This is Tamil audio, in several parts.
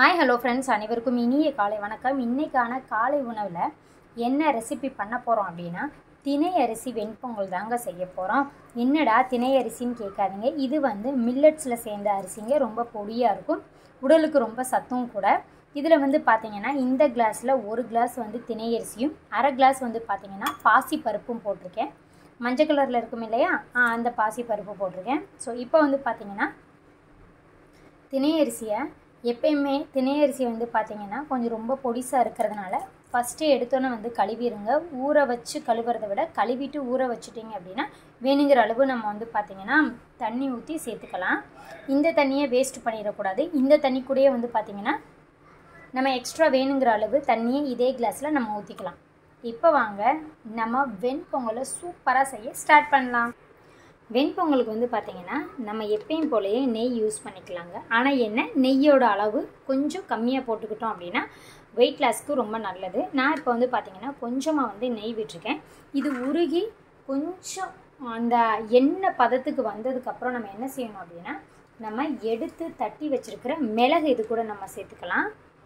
ஹாய் ஹலோ ஃப்ரெண்ட்ஸ் அனைவருக்கும் இனிய காலை வணக்கம் இன்னைக்கான காலை உணவில் என்ன ரெசிபி பண்ண போகிறோம் அப்படின்னா திணை அரிசி வெண்பொங்கல் தாங்க செய்ய போகிறோம் என்னடா திணை அரிசின்னு கேட்காதீங்க இது வந்து மில்லட்ஸில் சேர்ந்த அரிசிங்க ரொம்ப பொடியாக இருக்கும் உடலுக்கு ரொம்ப சத்தும் கூட இதில் வந்து பார்த்தீங்கன்னா இந்த கிளாஸில் ஒரு கிளாஸ் வந்து திணை அரிசியும் அரை கிளாஸ் வந்து பார்த்தீங்கன்னா பாசி பருப்பும் போட்டிருக்கேன் மஞ்சள் கலரில் இருக்கும் இல்லையா ஆ, அந்த பாசி பருப்பு போட்டிருக்கேன் ஸோ இப்போ வந்து பார்த்தீங்கன்னா திணை அரிசியை எப்பயுமே திணை அரிசி வந்து பார்த்தீங்கன்னா கொஞ்சம் ரொம்ப பொடிசாக இருக்கிறதுனால ஃபஸ்ட்டு எடுத்தோன்னே வந்து கழுவிடுங்க ஊற வச்சு கழுவுறதை விட கழுவிட்டு ஊற வச்சுட்டிங்க அப்படின்னா வேணுங்கிற அளவு நம்ம வந்து பார்த்தீங்கன்னா தண்ணி ஊற்றி சேர்த்துக்கலாம் இந்த தண்ணியை வேஸ்ட் பண்ணிடக்கூடாது இந்த தண்ணி கூடயே வந்து பார்த்தீங்கன்னா நம்ம எக்ஸ்ட்ரா வேணுங்கிற அளவு தண்ணியை இதே கிளாஸில் நம்ம ஊற்றிக்கலாம் இப்போ வாங்க நம்ம வெண்பொங்கலை சூப்பராக செய்ய ஸ்டார்ட் பண்ணலாம் வெண்பொங்கலுக்கு வந்து பார்த்தீங்கன்னா நம்ம எப்பயும் போலயே நெய் யூஸ் பண்ணிக்கலாங்க ஆனால் என்ன நெய்யோட அளவு கொஞ்சம் கம்மியாக போட்டுக்கிட்டோம் அப்படின்னா வெயிட் லாஸ்க்கு ரொம்ப நல்லது நான் இப்போ வந்து பார்த்தீங்கன்னா கொஞ்சமாக வந்து நெய் விட்டுருக்கேன் இது உருகி கொஞ்சம் அந்த எண்ணெய் பதத்துக்கு வந்ததுக்கப்புறம் நம்ம என்ன செய்யணும் அப்படின்னா நம்ம எடுத்து தட்டி வச்சிருக்கிற மிளகு இது கூட நம்ம சேர்த்துக்கலாம்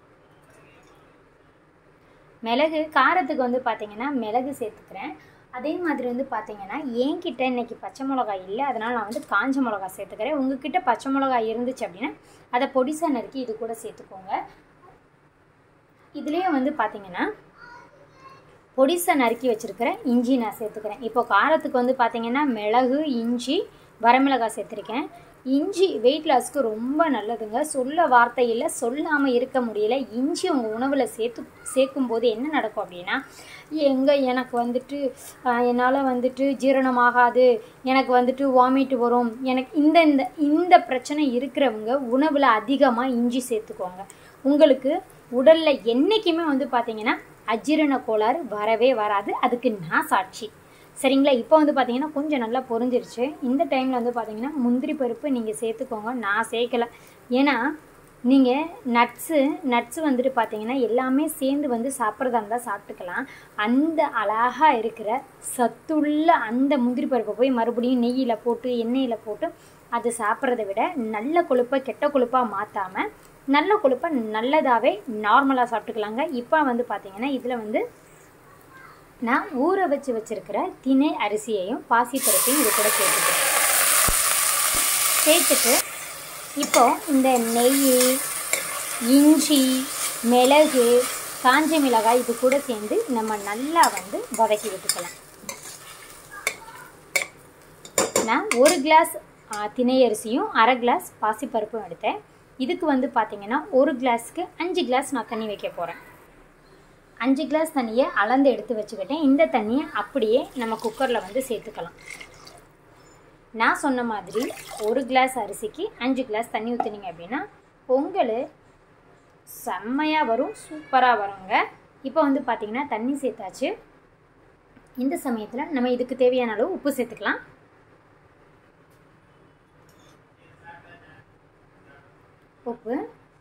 மிளகு காரத்துக்கு வந்து பார்த்தீங்கன்னா மிளகு சேர்த்துக்கிறேன் அதே மாதிரி வந்து பார்த்தீங்கன்னா என்கிட்ட இன்னைக்கு பச்சை மிளகாய் இல்லை அதனால் நான் வந்து காஞ்ச மிளகாய் சேர்த்துக்கிறேன் உங்ககிட்ட பச்சை மிளகாய் இருந்துச்சு அப்படின்னா அதை பொடிசா நறுக்கி இது கூட சேர்த்துக்கோங்க இதுலேயும் வந்து பார்த்தீங்கன்னா பொடிசா நறுக்கி வச்சுருக்கிற இஞ்சி நான் சேர்த்துக்கிறேன் இப்போ காரத்துக்கு வந்து பார்த்தீங்கன்னா மிளகு இஞ்சி வரமிளகாய் சேர்த்துருக்கேன் இஞ்சி வெயிட் லாஸ்க்கு ரொம்ப நல்லதுங்க சொல்ல வார்த்தை இல்லை சொல்லாமல் இருக்க முடியல இஞ்சி உங்கள் உணவில் சேர்த்து சேர்க்கும்போது என்ன நடக்கும் அப்படின்னா எங்கே எனக்கு வந்துட்டு என்னால் வந்துட்டு ஜீரணமாகாது எனக்கு வந்துட்டு வாமிட் வரும் எனக்கு இந்த இந்த இந்த பிரச்சனை இருக்கிறவங்க உணவில் அதிகமாக இஞ்சி சேர்த்துக்கோங்க உங்களுக்கு உடலில் என்றைக்குமே வந்து பார்த்தீங்கன்னா அஜீரண கோளாறு வரவே வராது அதுக்கு நான் சாட்சி சரிங்களா இப்போ வந்து பார்த்தீங்கன்னா கொஞ்சம் நல்லா பொரிஞ்சிருச்சு இந்த டைமில் வந்து பார்த்தீங்கன்னா முந்திரி பருப்பு நீங்கள் சேர்த்துக்கோங்க நான் சேர்க்கல ஏன்னா நீங்கள் நட்ஸு நட்ஸு வந்துட்டு பார்த்தீங்கன்னா எல்லாமே சேர்ந்து வந்து சாப்பிட்றதா இருந்தால் சாப்பிட்டுக்கலாம் அந்த அழகாக இருக்கிற சத்துள்ள அந்த முந்திரி பருப்பை போய் மறுபடியும் நெய்யில் போட்டு எண்ணெயில் போட்டு அது சாப்பிட்றத விட நல்ல கொழுப்பை கெட்ட கொழுப்பாக மாற்றாமல் நல்ல கொழுப்பை நல்லதாகவே நார்மலாக சாப்பிட்டுக்கலாங்க இப்போ வந்து பார்த்தீங்கன்னா இதில் வந்து நான் ஊற வச்சு வச்சிருக்கிற திணை அரிசியையும் பாசிப்பருப்பையும் இது கூட சேர்த்துக்கிறேன் சேர்த்துட்டு இப்போ இந்த நெய் இஞ்சி மிளகு காஞ்ச மிளகாய் இது கூட சேர்ந்து நம்ம நல்லா வந்து வதக்கி விட்டுக்கலாம் நான் ஒரு கிளாஸ் ஆ, திணை அரிசியும் அரை கிளாஸ் பாசிப்பருப்பும் எடுத்தேன் இதுக்கு வந்து பார்த்தீங்கன்னா ஒரு கிளாஸ்க்கு அஞ்சு கிளாஸ் நான் தண்ணி வைக்க போகிறேன் அஞ்சு கிளாஸ் தண்ணியை அளந்து எடுத்து வச்சுக்கிட்டேன் இந்த தண்ணியை அப்படியே நம்ம குக்கரில் வந்து சேர்த்துக்கலாம் நான் சொன்ன மாதிரி ஒரு கிளாஸ் அரிசிக்கு அஞ்சு கிளாஸ் தண்ணி ஊற்றுனீங்க அப்படின்னா பொங்கல் செம்மையாக வரும் சூப்பராக வருங்க இப்போ வந்து பார்த்திங்கன்னா தண்ணி சேர்த்தாச்சு இந்த சமயத்தில் நம்ம இதுக்கு தேவையான அளவு உப்பு சேர்த்துக்கலாம் உப்பு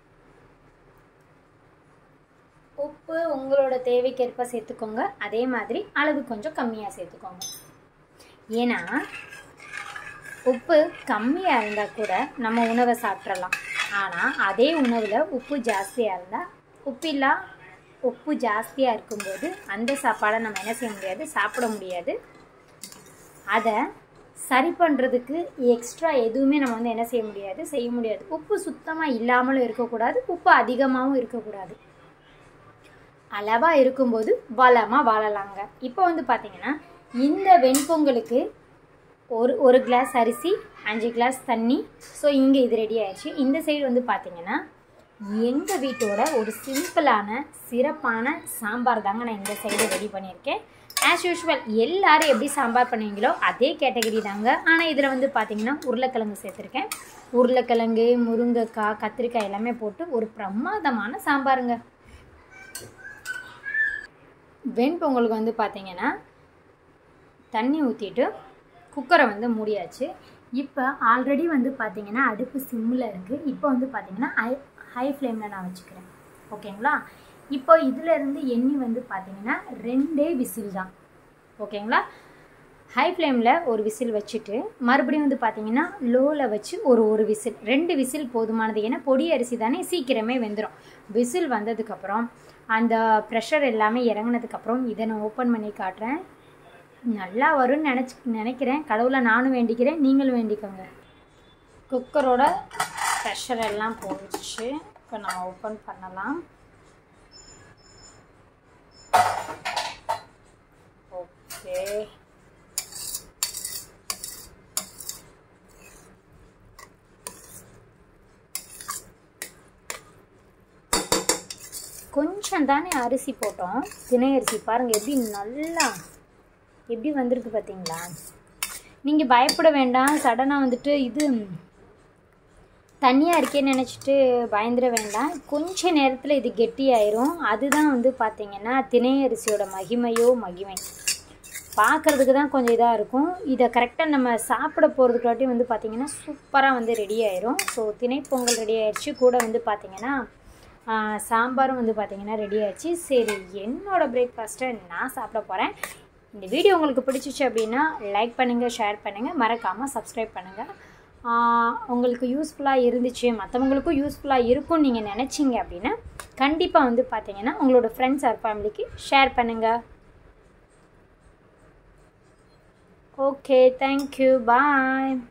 உப்பு உங்களோட தேவைக்கேற்ப சேர்த்துக்கோங்க அதே மாதிரி அளவு கொஞ்சம் கம்மியாக சேர்த்துக்கோங்க ஏன்னா உப்பு கம்மியாக இருந்தால் கூட நம்ம உணவை சாப்பிட்றலாம் ஆனால் அதே உணவில் உப்பு ஜாஸ்தியாக இருந்தால் உப்பில்லா உப்பு ஜாஸ்தியாக இருக்கும்போது அந்த சாப்பாடை நம்ம என்ன செய்ய முடியாது சாப்பிட முடியாது அதை சரி பண்ணுறதுக்கு எக்ஸ்ட்ரா எதுவுமே நம்ம வந்து என்ன செய்ய முடியாது செய்ய முடியாது உப்பு சுத்தமாக இல்லாமலும் இருக்கக்கூடாது உப்பு அதிகமாகவும் இருக்கக்கூடாது அளவாக இருக்கும்போது வளமாக வாழலாங்க இப்போ வந்து பார்த்தீங்கன்னா இந்த வெண்பொங்கலுக்கு ஒரு ஒரு கிளாஸ் அரிசி அஞ்சு கிளாஸ் தண்ணி ஸோ இங்கே இது ரெடி ஆயிடுச்சு இந்த சைடு வந்து பார்த்தீங்கன்னா எங்கள் வீட்டோட ஒரு சிம்பிளான சிறப்பான சாம்பார் தாங்க நான் இந்த சைடு ரெடி பண்ணியிருக்கேன் ஆஸ் யூஷுவல் எல்லாரும் எப்படி சாம்பார் பண்ணுவீங்களோ அதே கேட்டகரி தாங்க ஆனால் இதில் வந்து பார்த்தீங்கன்னா உருளைக்கிழங்கு சேர்த்துருக்கேன் உருளைக்கிழங்கு முருங்கைக்காய் கத்திரிக்காய் எல்லாமே போட்டு ஒரு பிரமாதமான சாம்பாருங்க வெண்பொங்கலுக்கு வந்து பார்த்தீங்கன்னா தண்ணி ஊற்றிட்டு குக்கரை வந்து மூடியாச்சு இப்போ ஆல்ரெடி வந்து பார்த்தீங்கன்னா அடுப்பு சிம்மில் இருக்குது இப்போ வந்து பார்த்தீங்கன்னா ஹை ஹை ஃப்ளேமில் நான் வச்சுக்கிறேன் ஓகேங்களா இப்போ இதில் இருந்து எண்ணி வந்து பார்த்தீங்கன்னா ரெண்டே விசில் தான் ஓகேங்களா ஹை ஃப்ளேமில் ஒரு விசில் வச்சுட்டு மறுபடியும் வந்து பார்த்தீங்கன்னா லோவில் வச்சு ஒரு ஒரு விசில் ரெண்டு விசில் போதுமானது ஏன்னா பொடி அரிசி தானே சீக்கிரமே வெந்துடும் விசில் வந்ததுக்கப்புறம் அந்த ப்ரெஷர் எல்லாமே இறங்கினதுக்கப்புறம் இதை நான் ஓப்பன் பண்ணி காட்டுறேன் நல்லா வரும்னு நினச்சி நினைக்கிறேன் கடவுளை நானும் வேண்டிக்கிறேன் நீங்களும் வேண்டிக்கோங்க குக்கரோட ப்ரெஷர் எல்லாம் போயிடுச்சு இப்போ நம்ம ஓப்பன் பண்ணலாம் ஓகே கொஞ்சம் தானே அரிசி போட்டோம் தினை அரிசி பாருங்கள் எப்படி நல்லா எப்படி வந்திருக்கு பார்த்தீங்களா நீங்கள் பயப்பட வேண்டாம் சடனாக வந்துட்டு இது தண்ணியாக இருக்கேன்னு நினச்சிட்டு பயந்துட வேண்டாம் கொஞ்ச நேரத்தில் இது கெட்டியாயிரும் அதுதான் வந்து பார்த்திங்கன்னா தினை அரிசியோட மகிமையோ மகிமை பார்க்குறதுக்கு தான் கொஞ்சம் இதாக இருக்கும் இதை கரெக்டாக நம்ம சாப்பிட போகிறதுக்காட்டி வந்து பார்த்திங்கன்னா சூப்பராக வந்து ரெடி ஆயிரும் ஸோ தினை பொங்கல் ரெடி ஆயிடுச்சு கூட வந்து பார்த்திங்கன்னா சாம்பாரும் வந்து பார்த்திங்கன்னா ரெடி ஆயிடுச்சு சரி என்னோடய பிரேக்ஃபாஸ்ட்டை நான் சாப்பிட போகிறேன் இந்த வீடியோ உங்களுக்கு பிடிச்சிச்சு அப்படின்னா லைக் பண்ணுங்கள் ஷேர் பண்ணுங்கள் மறக்காமல் சப்ஸ்கிரைப் பண்ணுங்கள் உங்களுக்கு யூஸ்ஃபுல்லாக இருந்துச்சு மற்றவங்களுக்கும் யூஸ்ஃபுல்லாக இருக்கும்னு நீங்கள் நினச்சிங்க அப்படின்னா கண்டிப்பாக வந்து பார்த்தீங்கன்னா உங்களோட ஃப்ரெண்ட்ஸ் ஆர் ஃபேமிலிக்கு ஷேர் பண்ணுங்கள் ஓகே தேங்க்யூ பாய்